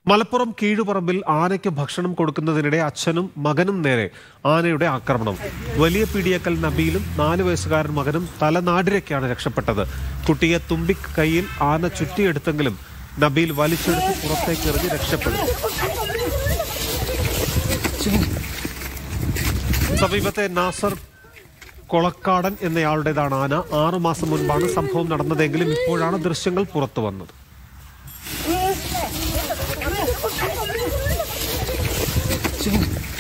മലപ്പുറം കീഴുപറമ്പിൽ ആനയ്ക്ക് ഭക്ഷണം കൊടുക്കുന്നതിനിടെ അച്ഛനും മകനും നേരെ ആനയുടെ ആക്രമണം വലിയ പീടിയക്കൽ നബീലും നാല് വയസ്സുകാരൻ മകനും തലനാടിരയ്ക്കാണ് രക്ഷപ്പെട്ടത് കുട്ടിയെ തുമ്പി കൈയിൽ ആന ചുറ്റിയെടുത്തെങ്കിലും നബീൽ വലിച്ചെടുത്ത് പുറത്തേക്ക് എറിഞ്ഞ് രക്ഷപ്പെടും സമീപത്തെ നാസർ കൊളക്കാടൻ എന്നയാളുടേതാണ് ആന ആറുമാസം മുൻപാണ് സംഭവം നടന്നതെങ്കിലും ഇപ്പോഴാണ് ദൃശ്യങ്ങൾ പുറത്തു വന്നത് ശരി